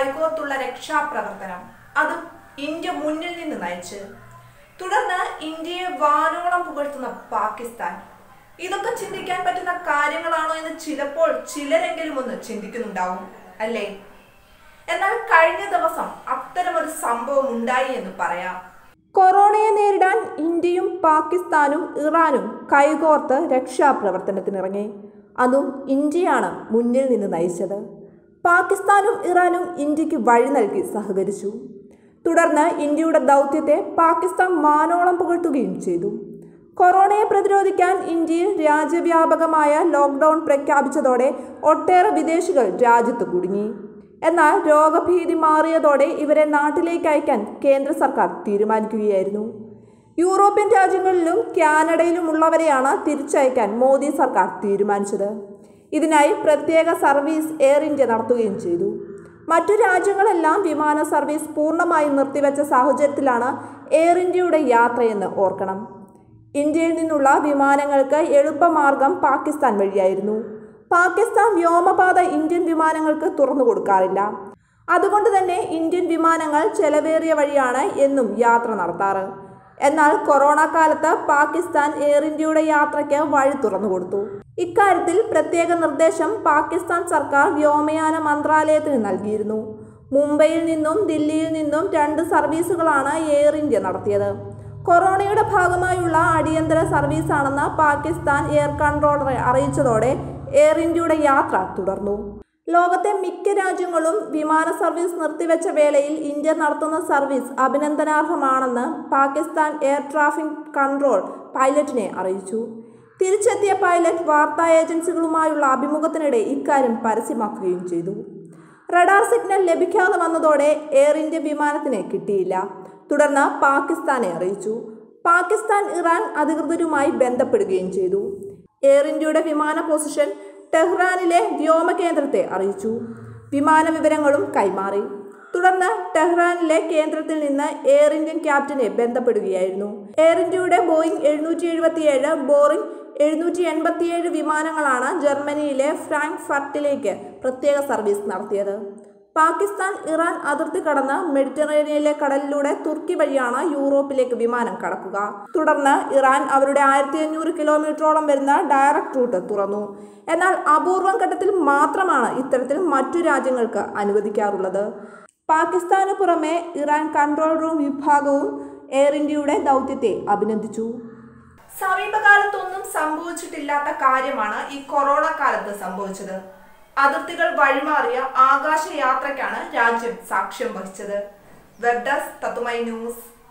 കൈകോർത്തുള്ള രക്ഷാപ്രവർത്തനം അതും ഇന്ത്യ മുന്നിൽ നിന്ന് നയിച്ച് തുടർന്ന് ഇന്ത്യയെ വാനോളം പുകഴ്ത്തുന്ന പാകിസ്ഥാൻ ഇതൊക്കെ ചിന്തിക്കാൻ പറ്റുന്ന കാര്യങ്ങളാണോ എന്ന് ചിലപ്പോൾ ചിലരെങ്കിലും ഒന്ന് ചിന്തിക്കുന്നുണ്ടാവും അല്ലേ എന്നാൽ കഴിഞ്ഞ ദിവസം അത്തരമൊരു സംഭവം ഉണ്ടായി എന്ന് പറയാം കൊറോണയെ നേരിടാൻ ഇന്ത്യയും പാകിസ്ഥാനും ഇറാനും കൈകോർത്ത് രക്ഷാപ്രവർത്തനത്തിനിറങ്ങി അതും ഇന്ത്യയാണ് മുന്നിൽ നിന്ന് നയിച്ചത് പാകിസ്ഥാനും ഇറാനും ഇന്ത്യക്ക് വഴി നൽകി സഹകരിച്ചു തുടർന്ന് ഇന്ത്യയുടെ ദൗത്യത്തെ പാകിസ്ഥാൻ മാനോളം പുകഴ്ത്തുകയും ചെയ്തു കൊറോണയെ പ്രതിരോധിക്കാൻ ഇന്ത്യയിൽ രാജ്യവ്യാപകമായ ലോക്ക്ഡൗൺ പ്രഖ്യാപിച്ചതോടെ ഒട്ടേറെ വിദേശികൾ രാജ്യത്ത് കുടുങ്ങി എന്നാൽ രോഗഭീതി മാറിയതോടെ ഇവരെ നാട്ടിലേക്ക് അയക്കാൻ കേന്ദ്ര സർക്കാർ തീരുമാനിക്കുകയായിരുന്നു യൂറോപ്യൻ രാജ്യങ്ങളിലും കാനഡയിലുമുള്ളവരെയാണ് തിരിച്ചയക്കാൻ മോദി സർക്കാർ തീരുമാനിച്ചത് ഇതിനായി പ്രത്യേക സർവീസ് എയർ ഇന്ത്യ നടത്തുകയും ചെയ്തു മറ്റു രാജ്യങ്ങളെല്ലാം വിമാന സർവീസ് പൂർണ്ണമായും നിർത്തിവെച്ച സാഹചര്യത്തിലാണ് എയർ ഇന്ത്യയുടെ യാത്രയെന്ന് ഓർക്കണം ഇന്ത്യയിൽ നിന്നുള്ള വിമാനങ്ങൾക്ക് എളുപ്പമാർഗം പാകിസ്ഥാൻ വഴിയായിരുന്നു പാകിസ്ഥാൻ വ്യോമപാത ഇന്ത്യൻ വിമാനങ്ങൾക്ക് തുറന്നു കൊടുക്കാറില്ല അതുകൊണ്ട് തന്നെ ഇന്ത്യൻ വിമാനങ്ങൾ ചെലവേറിയ വഴിയാണ് എന്നും യാത്ര നടത്താറ് എന്നാൽ കൊറോണ കാലത്ത് പാകിസ്ഥാൻ എയർ ഇന്ത്യയുടെ യാത്രയ്ക്ക് വഴി തുറന്നു കൊടുത്തു ഇക്കാര്യത്തിൽ പ്രത്യേക നിർദ്ദേശം പാകിസ്ഥാൻ സർക്കാർ വ്യോമയാന മന്ത്രാലയത്തിന് നൽകിയിരുന്നു മുംബൈയിൽ നിന്നും ദില്ലിയിൽ നിന്നും രണ്ട് സർവീസുകളാണ് എയർ ഇന്ത്യ നടത്തിയത് കൊറോണയുടെ ഭാഗമായുള്ള അടിയന്തര സർവീസാണെന്ന് പാകിസ്ഥാൻ എയർ കൺട്രോളറെ അറിയിച്ചതോടെ എയർ ഇന്ത്യയുടെ യാത്ര തുടർന്നു ലോകത്തെ മിക്ക രാജ്യങ്ങളും വിമാന സർവീസ് നിർത്തിവെച്ച വേളയിൽ ഇന്ത്യ നടത്തുന്ന സർവീസ് അഭിനന്ദനാർഹമാണെന്ന് പാകിസ്ഥാൻ എയർ ട്രാഫിക് കൺട്രോൾ പൈലറ്റിനെ അറിയിച്ചു തിരിച്ചെത്തിയ പൈലറ്റ് വാർത്താ ഏജൻസികളുമായുള്ള അഭിമുഖത്തിനിടെ ഇക്കാര്യം പരസ്യമാക്കുകയും ചെയ്തു റഡാർ സിഗ്നൽ ലഭിക്കാതെ വന്നതോടെ എയർ ഇന്ത്യ വിമാനത്തിന് കിട്ടിയില്ല തുടർന്ന് പാകിസ്ഥാനെ അറിയിച്ചു പാകിസ്ഥാൻ ഇറാൻ അധികൃതരുമായി ബന്ധപ്പെടുകയും ചെയ്തു എയർ ഇന്ത്യയുടെ വിമാന പൊസിഷൻ ടെഹ്റാനിലെ വ്യോമ കേന്ദ്രത്തെ അറിയിച്ചു വിമാന വിവരങ്ങളും കൈമാറി തുടർന്ന് ടെഹ്റാനിലെ കേന്ദ്രത്തിൽ നിന്ന് എയർ ഇന്ത്യൻ ക്യാപ്റ്റനെ ബന്ധപ്പെടുകയായിരുന്നു എയർ ഇന്ത്യയുടെ ബോയിങ് എഴുന്നൂറ്റി എഴുപത്തിയേഴ് ബോറിംഗ് എഴുന്നൂറ്റി എൺപത്തിയേഴ് വിമാനങ്ങളാണ് ജർമ്മനിയിലെ ഫ്രാങ്ക്ഫർട്ടിലേക്ക് പ്രത്യേക സർവീസ് നടത്തിയത് പാകിസ്ഥാൻ ഇറാൻ അതിർത്തി കടന്ന് മെഡിറ്ററേനിയനിലെ കടലിലൂടെ തുർക്കി വഴിയാണ് യൂറോപ്പിലേക്ക് വിമാനം കടക്കുക തുടർന്ന് ഇറാൻ അവരുടെ ആയിരത്തി അഞ്ഞൂറ് കിലോമീറ്ററോളം വരുന്ന ഡയറക്ട് റൂട്ട് തുറന്നു എന്നാൽ അപൂർവം ഘട്ടത്തിൽ മാത്രമാണ് ഇത്തരത്തിൽ മറ്റു രാജ്യങ്ങൾക്ക് അനുവദിക്കാറുള്ളത് പാകിസ്ഥാന് പുറമെ ഇറാൻ കൺട്രോൾ റൂം വിഭാഗവും എയർ ഇന്ത്യയുടെ ദൗത്യത്തെ അഭിനന്ദിച്ചു സമീപകാലത്തൊന്നും സംഭവിച്ചിട്ടില്ലാത്ത കാര്യമാണ് ഈ കൊറോണ കാലത്ത് സംഭവിച്ചത് അതിർത്തികൾ വഴിമാറിയ ആകാശയാത്രയ്ക്കാണ് രാജ്യം സാക്ഷ്യം വഹിച്ചത് വെബ് ഡെസ്ക് തത്തുമൈ ന്യൂസ്